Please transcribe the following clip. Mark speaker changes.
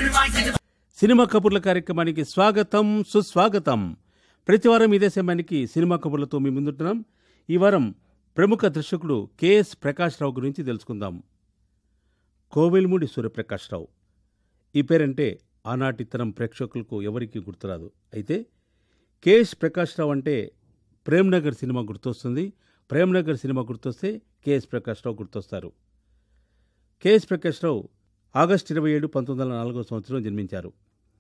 Speaker 1: cinema కబుర్ల కార్యక్రమానికి స్వాగతం సుస్వాగతం ప్రతివారం ఇదే సమయానికి సినిమా కబుర్లతో మీ ముందుంటున్నాం ఈ వారం ప్రముఖ దర్శకుడు కెఎస్ ప్రకాశ్రావు గురించి తెలుసుకుందాం కోవెల్మూడి సూర్యప్రకాశ్రావు ఈ పేరంటే ఆనాటి తరం ప్రేక్షకులకు ఎవరికీ గుర్తురాదు అయితే కెఎస్ ప్రకాశ్రావు అంటే ప్రేమ్నగర్ సినిమా గుర్తొస్తుంది ప్రేమ్నగర్ సినిమా గుర్తొస్తే కెఎస్ ప్రకాశ్రావు గుర్తొస్తారు కెఎస్ ప్రకాశ్రావు ఆగస్టు ఇరవై ఏడు పంతొమ్మిది వందల నాలుగో సంవత్సరం జన్మించారు